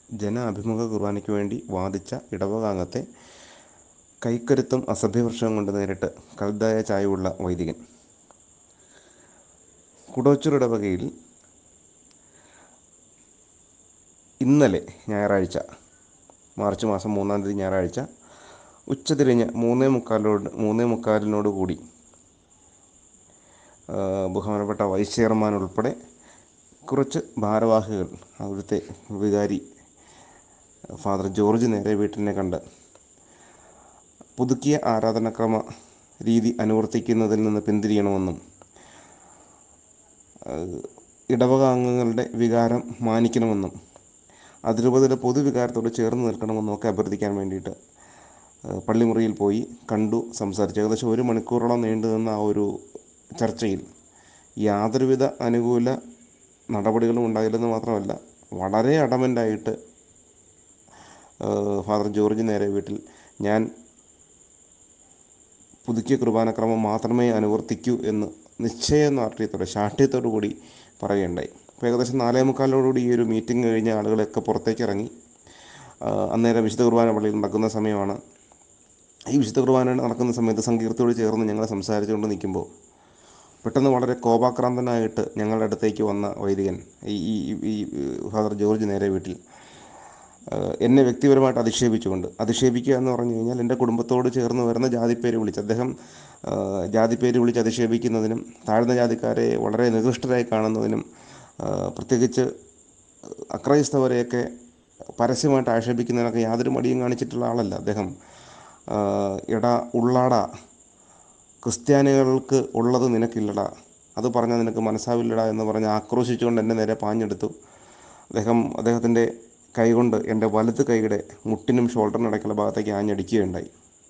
ജന അഭിമുഖ കുർബാനയ്ക്ക് വേണ്ടി വാദിച്ച ഇടവകാംഗത്തെ കൈക്കരുത്തും അസഭ്യവർഷവും കൊണ്ട് നേരിട്ട് കൽതായ ചായവുള്ള വൈദികൻ കുടോച്ചൂർ ഇടവകയിൽ ഇന്നലെ ഞായറാഴ്ച മാർച്ച് മാസം മൂന്നാം തീയതി ഞായറാഴ്ച ഉച്ചതിരിഞ്ഞ് മൂന്നേ മുക്കാലോട് മൂന്നേ മുക്കാലിനോട് കൂടി ആ, ബഹുമാനപ്പെട്ട വൈസ് ചെയർമാൻ ഉൾപ്പെടെ കുറച്ച് ഭാരവാഹികൾ അവിടുത്തെ വികാരി ഫാദർ ജോർജ് നേരെ വീട്ടിനെ കണ്ട് പുതുക്കിയ ആരാധനാക്രമ രീതി അനുവർത്തിക്കുന്നതിൽ നിന്ന് പിന്തിരിയണമെന്നും ഏഹ് ഇടവക അംഗങ്ങളുടെ വികാരം മാനിക്കണമെന്നും അതിരൂപതയുടെ പൊതുവികാരത്തോട് ചേർന്ന് നിൽക്കണമെന്നും ഒക്കെ അഭ്യർത്ഥിക്കാൻ വേണ്ടിയിട്ട് ഏഹ് പള്ളിമുറിയിൽ പോയി കണ്ടു സംസാരിച്ചു ഏകദേശം ഒരു മണിക്കൂറോളം നീണ്ടു നിന്ന ആ ഒരു ചർച്ചയിൽ യാതൊരുവിധ അനുകൂല നടപടികളും ഉണ്ടായില്ലെന്ന് മാത്രമല്ല വളരെ അടമൻ്റായിട്ട് ഫാദർ ജോർജ് നേരെ വീട്ടിൽ ഞാൻ പുതുക്കിയ കുർബാനക്രമം മാത്രമേ അനുവർത്തിക്കൂ എന്ന് നിശ്ചയദാർഢ്യത്തോടെ ശാഠ്യത്തോടു കൂടി പറയുകയുണ്ടായി അപ്പോൾ ഏകദേശം നാലേ മുക്കാലോടുകൂടി ഈ ഒരു മീറ്റിംഗ് കഴിഞ്ഞ ആളുകളൊക്കെ പുറത്തേക്ക് ഇറങ്ങി ആ, അന്നേരം വിശുദ്ധ കുർബാന പള്ളിയിൽ നടക്കുന്ന സമയമാണ് ഈ വിശുദ്ധ കുർബാന നടക്കുന്ന സമയത്ത് സങ്കീർത്തോട് ചേർന്ന് ഞങ്ങൾ സംസാരിച്ചുകൊണ്ട് നിൽക്കുമ്പോൾ പെട്ടെന്ന് വളരെ കോപാക്രാന്തനായിട്ട് ഞങ്ങളുടെ അടുത്തേക്ക് വന്ന വൈദികൻ ഈ ഈ ഈ ഫാദർ ജോർജ് നേരെ വീട്ടിൽ ഏഹ് എന്നെ വ്യക്തിപരമായിട്ട് അധിക്ഷേപിച്ചുകൊണ്ട് അധിക്ഷേപിക്കുക എന്ന് പറഞ്ഞു കഴിഞ്ഞാൽ എൻ്റെ കുടുംബത്തോട് ചേർന്ന് വരുന്ന ജാതിപ്പേര് വിളിച്ച് അദ്ദേഹം ഏഹ് ജാതിപ്പേര് വിളിച്ച് അധിക്ഷേപിക്കുന്നതിനും താഴ്ന്ന ജാതിക്കാരെ വളരെ നികൃഷ്ടരായി കാണുന്നതിനും ഏഹ് പ്രത്യേകിച്ച് അക്രൈസ്തവരെയൊക്കെ പരസ്യമായിട്ട് ആക്ഷേപിക്കുന്നതിനൊക്കെ യാതൊരു മടിയും കാണിച്ചിട്ടുള്ള ആളല്ല അദ്ദേഹം ഏഹ് എടാ ഉള്ളാടാ ക്രിസ്ത്യാനികൾക്ക് ഉള്ളത് നിനക്കില്ലടാ അത് പറഞ്ഞാൽ നിനക്ക് മനസ്സാവില്ലടാ എന്ന് പറഞ്ഞ് ആക്രോശിച്ചുകൊണ്ട് എൻ്റെ നേരെ പാഞ്ഞെടുത്തു അദ്ദേഹം അദ്ദേഹത്തിൻ്റെ കൈകൊണ്ട് എൻ്റെ വലത് കൈയുടെ മുട്ടിനും ഷോൾഡറിനും ഇടയ്ക്കുള്ള ഭാഗത്തേക്ക് ആഞ്ഞടിക്കുകയുണ്ടായി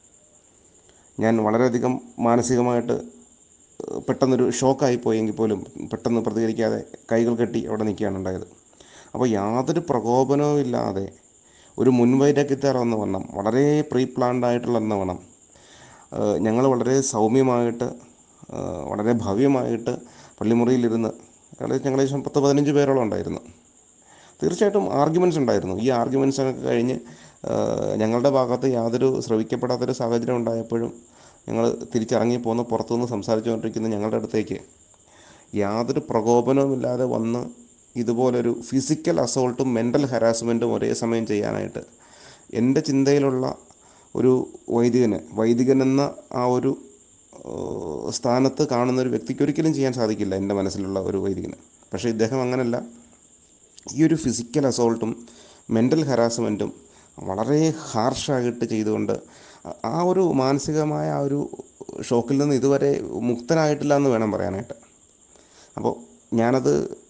ഞാൻ വളരെയധികം മാനസികമായിട്ട് ഏഹ് പെട്ടെന്നൊരു ഷോക്കായി പോയെങ്കിൽ പോലും പെട്ടെന്ന് പ്രതികരിക്കാതെ കൈകൾ കെട്ടി അവിടെ നിൽക്കുകയാണ് ഉണ്ടായത് അപ്പോൾ യാതൊരു പ്രകോപനവും ഇല്ലാതെ ഒരു മുൻവൈരാഗ്യത്താർ എന്ന വണ്ണം വളരെ പ്രീ പ്ലാൻഡ് ആയിട്ടുള്ള എന്ന വണ്ണം ഞങ്ങൾ വളരെ സൗമ്യമായിട്ട് ഏഹ് വളരെ ഭവ്യമായിട്ട് പള്ളിമുറിയിലിരുന്ന് ഏകദേശം ഞങ്ങൾ ഏകദേശം പത്ത് പതിനഞ്ച് പേരോളം ഉണ്ടായിരുന്നു തീർച്ചയായിട്ടും ആർഗ്യുമെൻറ്റ്സ് ഉണ്ടായിരുന്നു ഈ ആർഗ്യുമെൻറ്റ്സ് ഒക്കെ കഴിഞ്ഞ് ഏഹ് ഞങ്ങളുടെ ഭാഗത്ത് യാതൊരു ശ്രവിക്കപ്പെടാത്തൊരു സാഹചര്യം ഉണ്ടായപ്പോഴും ഞങ്ങൾ തിരിച്ചിറങ്ങി പോന്ന് പുറത്തുനിന്ന് സംസാരിച്ചുകൊണ്ടിരിക്കുന്ന ഞങ്ങളുടെ അടുത്തേക്ക് യാതൊരു പ്രകോപനവുമില്ലാതെ വന്ന് ഇതുപോലൊരു ഫിസിക്കൽ അസോൾട്ടും മെൻ്റൽ ഹരാസ്മെൻറ്റും ഒരേ സമയം ചെയ്യാനായിട്ട് എൻ്റെ ചിന്തയിലുള്ള ഒരു വൈദികന് വൈദികൻ എന്ന ആ ഒരു ഏഹ്, സ്ഥാനത്ത് കാണുന്ന ഒരു വ്യക്തിക്ക് ഒരിക്കലും ചെയ്യാൻ സാധിക്കില്ല എൻ്റെ മനസ്സിലുള്ള ഒരു വൈദികന് പക്ഷേ ഇദ്ദേഹം അങ്ങനല്ല ഈ ഒരു ഫിസിക്കൽ അസോൾട്ടും മെൻ്റൽ ഹരാസ്മെൻറ്റും വളരെ ഹാർഷായിട്ട് ചെയ്തുകൊണ്ട് ആ- ആ ഒരു മാനസികമായ ആ ഒരു ഷോക്കിൽ നിന്ന് ഇതുവരെ മുക്തനായിട്ടില്ല എന്ന് വേണം പറയാനായിട്ട് അപ്പോൾ ഞാനത്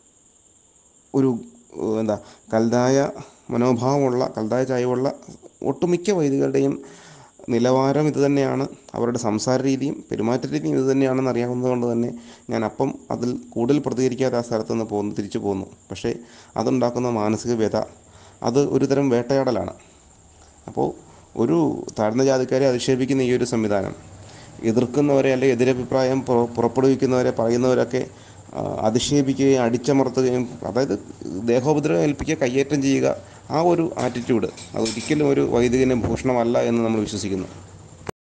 ഒരു ഏഹ്, എന്താ കൽതായ മനോഭാവമുള്ള കൽതായ ചായവുള്ള ഒട്ടുമിക്ക വൈദികരുടെയും നിലവാരം ഇത് തന്നെയാണ് അവരുടെ സംസാര രീതിയും പെരുമാറ്റ രീതിയും ഇത് തന്നെയാണെന്ന് അറിയാവുന്നതുകൊണ്ട് തന്നെ ഞാൻ അപ്പം അതിൽ കൂടുതൽ പ്രതികരിക്കാതെ ആ സ്ഥലത്ത് നിന്ന് പോന്നു തിരിച്ചു പോന്നു പക്ഷേ അതുണ്ടാക്കുന്ന മാനസിക വ്യത അത് ഒരു തരം വേട്ടയാടലാണ് അപ്പോൾ ഒരു താഴ്ന്ന ജാതിക്കാരെ അധിക്ഷേപിക്കുന്ന ഈ ഒരു സംവിധാനം എതിർക്കുന്നവരെ അല്ലെങ്കിൽ എതിരഭിപ്രായം പുറ- പുറപ്പെടുവിക്കുന്നവരെ പറയുന്നവരൊക്കെ ആ, അധിക്ഷേപിക്കുകയും അടിച്ചമർത്തുകയും അതായത് ദേഹോപദ്രവം ഏൽപ്പിക്കുക കയ്യേറ്റം ചെയ്യുക ആ ഒരു ആറ്റിറ്റ്യൂഡ് അത് ഒരിക്കലും ഒരു വൈദികന് ഭൂഷണമല്ല എന്ന് നമ്മൾ വിശ്വസിക്കുന്നു